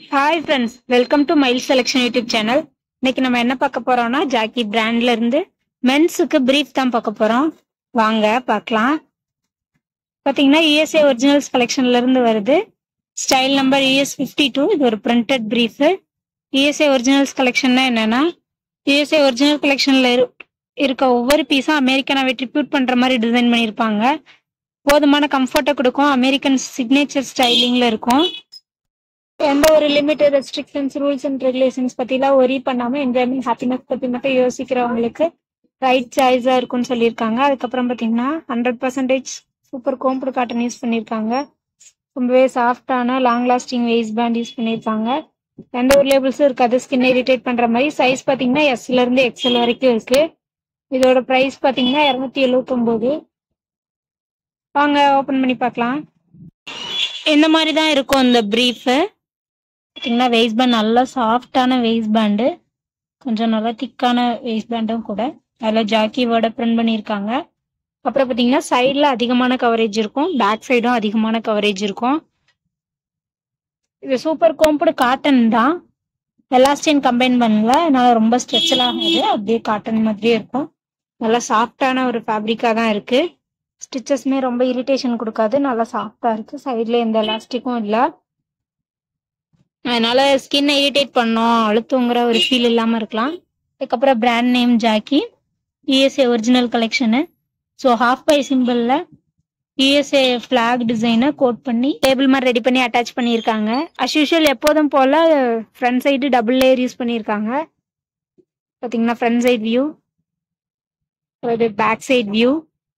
hi friends welcome to mile selection YouTube channel இன்னைக்கு நம்ம என்ன பார்க்க போறோம்னா ஜாக்கி பிராண்ட்ல இருந்து மென்ஸுக்கு பிரீஃப் தான் பார்க்க போறோம் வாங்க பார்க்கலாம் பாத்தீங்கன்னா யூஎஸ்ஏ ஒரிஜினல்ஸ் கலெக்ஷன்ல இருந்து வருது style number US fifty two இது ஒரு பிரிண்டட் பிரீஃப் யூஎஸ்ஏ ஒரிஜினல்ஸ் கலெக்ஷன்னா என்னன்னா யூஎஸ்ஏ ஒரிஜினல் கலெக்ஷன்ல இருக்க ஒவ்வொரு பீஸும் அமெரிக்கனாவை ட்ரிபியூட் பண்ற மாதிரி டிசைன் பண்ணியிருப்பாங்க போதுமான கம்ஃபர்ட்டை கொடுக்கும் அமெரிக்கன் சிக்னேச்சர் ஸ்டைலிங்ல இருக்கும் எந்த ஒரு limit restrictions rules and regulations பத்திலாம் ஒரி பண்ணாம என்ஜாய்மெண்ட் ஹாப்பினஸ் பத்தி மட்டும் யோசிக்கிறவங்களுக்கு ரைட் சாய்ஸா இருக்கும்னு சொல்லியிருக்காங்க அதுக்கப்புறம் பாத்தீங்கன்னா hundred percentage super combed cotton use பண்ணியிருக்காங்க ரொம்பவே சாஃப்டான long lasting waist band use பண்ணியிருக்காங்க எந்த ஒரு லேபிள்ஸும் இருக்காது ஸ்கின் இரிட்டேட் பண்ற மாதிரி சைஸ் பாத்தீங்கன்னா எஸ்ல இருந்து எக்ஸ்எல் வரைக்கும் இருக்கு இதோட பிரைஸ் பாத்தீங்கன்னா இரநூத்தி எழுவத்தொம்போது வாங்க ஓபன் பண்ணி பார்க்கலாம் இந்த மாதிரி தான் இருக்கும் இந்த ப்ரீஃபு பார்த்தீங்கன்னா வெயிஸ் பேண்ட் நல்லா சாஃப்டான வெயிஸ் பேண்டு கொஞ்சம் நல்லா திக்கான வெயிஸ் பேண்டும் கூட அதில் ஜாக்கி வேர்டை பிரிண்ட் பண்ணியிருக்காங்க அப்புறம் பார்த்தீங்கன்னா சைடில் அதிகமான கவரேஜ் இருக்கும் பேக் சைடும் அதிகமான கவரேஜ் இருக்கும் இது சூப்பர் கோம்புடு காட்டன் தான் எலாஸ்டின் கம்பைன் பண்ணல அதனால ரொம்ப ஸ்ட்ரெச்சல் ஆகாது அப்படியே காட்டன் மாதிரியே இருக்கும் நல்லா சாஃப்டான ஒரு ஃபேப்ரிக்காக தான் இருக்கு ஸ்டிச்சஸ்மே ரொம்ப இரிட்டேஷன் கொடுக்காது நல்லா சாஃப்டா இருக்கு சைடில் எந்த எலாஸ்டிக்கும் இல்லை அதனால ஸ்கின் இரிட்டேட் பண்ணோம் அழுத்துங்கிற ஒரு ஃபீல் இல்லாமல் இருக்கலாம் அதுக்கப்புறம் brand name Jockey USA original collection so half by சிம்பிளில் யூஎஸ்ஏ ஃப்ளாக் டிசைனை கோட் பண்ணி டேபிள் மாதிரி ரெடி பண்ணி அட்டாச் பண்ணியிருக்காங்க அஸ் யூஷுவல் எப்போதும் போல் front side double layer use பண்ணியிருக்காங்க பார்த்தீங்கன்னா ஃப்ரண்ட் சைட் வியூ இது பேக் சைட் வியூ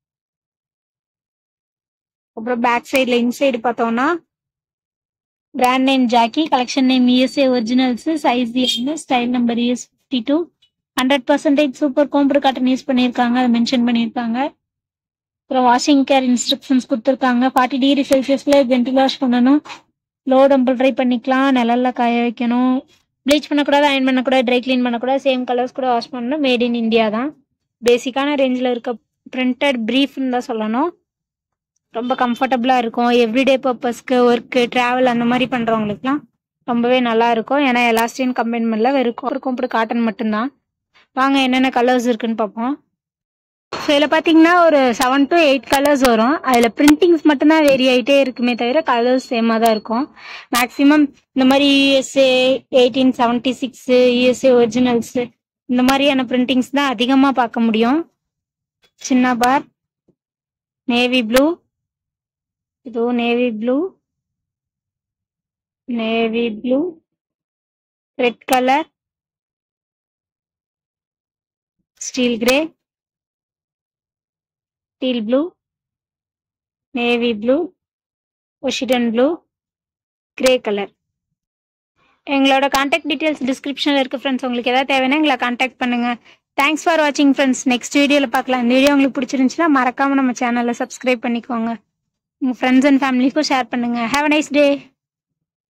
அப்புறம் பேக் சைடில் இன்சைடு பார்த்தோம்னா brand name Jockey collection name USA originals size என்ன style number US fifty two hundred percentage super combed cotton use பண்ணியிருக்காங்க அதை mention பண்ணியிருக்காங்க அப்புறம் வாஷிங் கேர் இன்ஸ்ட்ரக்ஷன்ஸ் கொடுத்துருக்காங்க ஃபார்ட்டி டிகிரி செல்சியஸில் ஜென்டில் வாஷ் பண்ணணும் லோ டெம்பரேச்சர் பண்ணிக்கலாம் நிழல்ல காய வைக்கணும் ப்ளீச் பண்ணக்கூடாது அயன் பண்ணக்கூடாது ட்ரை க்ளீன் பண்ணக்கூடாது சேம் கலர்ஸ் கூட வாஷ் பண்ணணும் மேட் இன் இந்தியா தான் பேசிக்கான ரேஞ்சில் இருக்க பிரிண்டட் ப்ரீஃப்னு தான் சொல்லணும் ரொம்ப கம்ஃபர்டபுளாக இருக்கும் எவ்ரிடே பர்பஸ்க்கு ஒர்க்கு ட்ராவல் அந்த மாதிரி பண்ணுறவங்களுக்குலாம் ரொம்பவே நல்லா இருக்கும் ஏன்னா எலாஸ்டின் கம்பைன் பண்ணல வெறும் ஒரு கோம்புடு காட்டன் மட்டும்தான் வாங்க என்னென்ன கலர்ஸ் இருக்குன்னு பார்ப்போம் ஸோ இதில் பார்த்தீங்கன்னா ஒரு செவன் டு எயிட் கலர்ஸ் வரும் அதில் பிரிண்டிங்ஸ் மட்டும்தான் வேரி ஆகிட்டே இருக்குமே தவிர கலர்ஸ் சேமாக தான் இருக்கும் மேக்ஸிமம் இந்த மாதிரி USA eighteen seventy six USA originals இந்த மாதிரியான பிரிண்டிங்ஸ் தான் அதிகமாக பார்க்க முடியும் சின்ன பார் நேவி ப்ளூ ಇದು navy blue navy blue red colour steel grey steel blue navy blue ஒஷிடன் ப்ளூ கிரே கலர் எங்களோட காண்டாக்ட் டீட்டெயில்ஸ் டிஸ்கிரிப்ஷனில் இருக்குது ஃப்ரெண்ட்ஸ் உங்களுக்கு எதாவது தேவைன்னா எங்களை காண்டாக்ட் பண்ணுங்கள் தேங்க்ஸ் ஃபார் வாட்சிங் ஃப்ரெண்ட்ஸ் நெக்ஸ்ட் வீடியோவில் பார்க்கலாம் இந்த வீடியோ உங்களுக்கு பிடிச்சிருந்துச்சுன்னா மறக்காமல் நம்ம சேனலை சப்ஸ்கிரைப் பண்ணிக்கோங்க உங்கள் ஃப்ரெண்ட்ஸ் அண்ட் ஃபேமிலிக்கும் ஷேர் பண்ணுங்கள் ஹேவ் அ நைஸ் டே